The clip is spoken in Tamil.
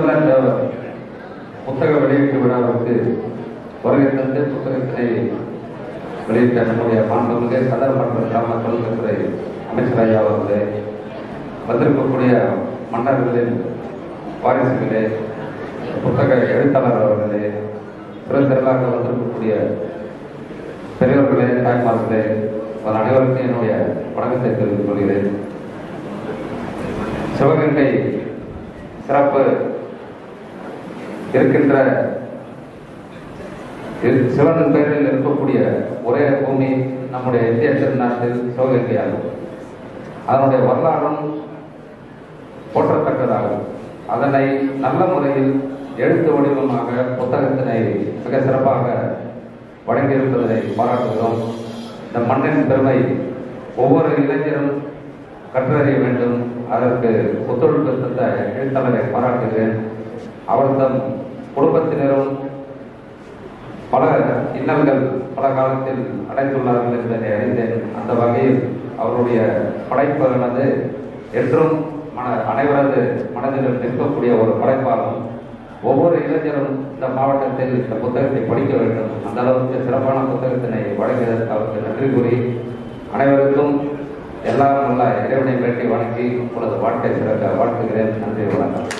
முதல்ல இந்த புத்தக வெளியீட்டு விழாவிற்கு வருகை தந்து புத்தகத்தினை வெளியிட்ட நம்முடைய மாண்புமிகு சதர் மற்றும் கிராம தொழில்துறை அமைச்சர் ஐயா அவர்களே வந்திருக்கக்கூடிய மன்னர்களின் வாரிசுகளே புத்தக எழுத்தாளர் அவர்களே பிறந்திரலாக வந்திருக்கக்கூடிய பெரியவர்களே தாய்மார்களே உங்கள் அனைவருக்கும் என்னுடைய வணக்கத்தை தெரிவித்துக் கொள்கிறேன் சிவகங்கை சிறப்பு இருக்கின்ற இரு- சிவன் பெயரில் இருக்கக்கூடிய ஒரே பூமி நம்முடைய இந்திய திருநாட்டில் சிவகங்கை ஆகும் அதனுடைய வரலாறும் போற்றத்தக்கதாகும் அதனை நல்ல முறையில் எழுத்து வடிவமாக புத்தகத்தினை மிக சிறப்பாக வழங்கியிருப்பதை பாராட்டுகிறோம் இந்த மண்ணின் பெருமை ஒவ்வொரு இளைஞரும் கற்றறிய வேண்டும் அதற்கு ஒத்துழைப்பு தந்த எழுத்தாளரை பாராட்டுகிறேன் அவர் தம் குடும்பத்தினரும் பல இன்னல்கள் பல காலத்தில் அடைந்துள்ளார்கள் என்பதை அறிந்தேன் அந்த வகையில் அவருடைய படைப்பானது என்றும் மன அனைவரது மனதிலும் நிற்கக்கூடிய ஒரு படைப்பாகும் ஒவ்வொரு இளைஞரும் இந்த மாவட்டத்தில் இந்த புத்தகத்தை படிக்க வேண்டும் அந்த அளவுக்கு சிறப்பான புத்தகத்தினை வழங்கியதற்கு அவருக்கு நன்றி கூறி அனைவருக்கும் எல்லாம் உள்ள இறைவனை வேண்டி வணங்கி உங்களது வாழ்க்கை சிறக்க வாழ்த்துகிறேன் நன்றி வணக்கம்